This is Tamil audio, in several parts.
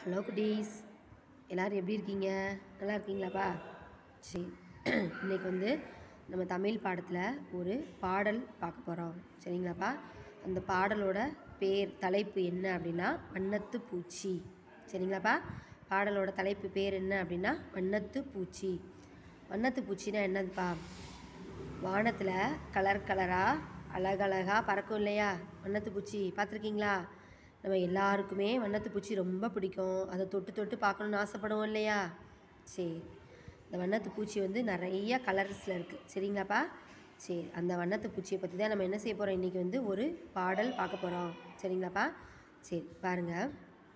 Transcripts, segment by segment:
ஹலோ குட்டீஸ் எல்லோரும் எப்படி இருக்கீங்க நல்லா இருக்கீங்களாப்பா சரி இன்றைக்கி வந்து நம்ம தமிழ் பாடத்தில் ஒரு பாடல் பார்க்க போகிறோம் சரிங்களாப்பா அந்த பாடலோட பேர் தலைப்பு என்ன அப்படின்னா வண்ணத்து பூச்சி சரிங்களாப்பா பாடலோட தலைப்பு பேர் என்ன அப்படின்னா வண்ணத்து பூச்சி வண்ணத்து பூச்சினா என்னதுப்பா வானத்தில் கலர் கலராக அழகழகாக பறக்கும் இல்லையா வண்ணத்து பூச்சி பார்த்துருக்கீங்களா நம்ம எல்லாருக்குமே வண்ணத்து பூச்சி ரொம்ப பிடிக்கும் அதை தொட்டு தொட்டு பார்க்கணுன்னு ஆசைப்படுவோம் இல்லையா சரி இந்த வண்ணத்து பூச்சி வந்து நிறைய கலர்ஸில் இருக்குது சரிங்களாப்பா சரி அந்த வண்ணத்து பூச்சியை பற்றி தான் நம்ம என்ன செய்ய போகிறோம் இன்றைக்கி வந்து ஒரு பாடல் பார்க்க போகிறோம் சரிங்களாப்பா சரி பாருங்கள்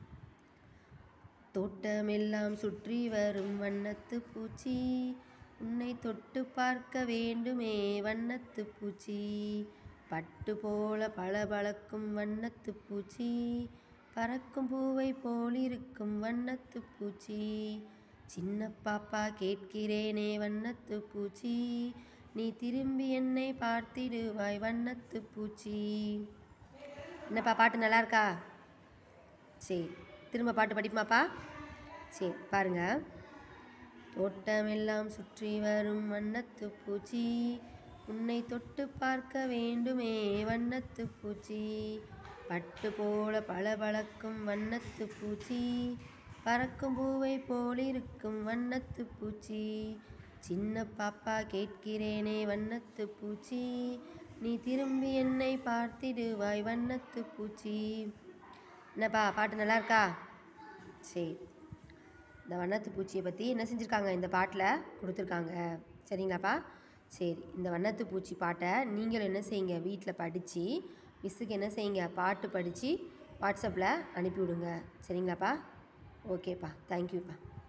தோட்டமெல்லாம் சுற்றி வரும் வண்ணத்து பூச்சி உன்னை தொட்டு பார்க்க வேண்டுமே வண்ணத்து பூச்சி பட்டு போல பளபளக்கும் வண்ணத்து பூச்சி பறக்கும் பூவை போலிருக்கும் வண்ணத்து பூச்சி சின்ன பாப்பா கேட்கிறேனே வண்ணத்து பூச்சி நீ திரும்பி என்னை பார்த்திடுவாய் வண்ணத்து பூச்சி என்னப்பா பாட்டு நல்லா இருக்கா சரி திரும்ப பாட்டு படிப்புமாப்பா சரி பாருங்க தோட்டமெல்லாம் சுற்றி வரும் வண்ணத்து பூச்சி உன்னை தொட்டு பார்க்க வேண்டுமே வண்ணத்து பூச்சி பட்டு போல பளபளக்கும் வண்ணத்து பூச்சி பறக்கும் பூவை போலிருக்கும் வண்ணத்து பூச்சி சின்ன பாப்பா கேட்கிறேனே வண்ணத்து பூச்சி நீ திரும்பி என்னை பார்த்திடுவாய் வண்ணத்து பூச்சி என்னப்பா பாட்டு நல்லா இருக்கா சரி இந்த வண்ணத்து பூச்சியை பற்றி என்ன செஞ்சுருக்காங்க இந்த பாட்டில் கொடுத்துருக்காங்க சரிங்களாப்பா சரி இந்த வண்ணத்து பூச்சி பாட்டை நீங்களும் என்ன செய்யுங்க வீட்டில் படித்து மிஸ்ஸுக்கு என்ன செய்யுங்க பாட்டு படித்து வாட்ஸ்அப்பில் அனுப்பி விடுங்க சரிங்களாப்பா ஓகேப்பா தேங்க்யூப்பா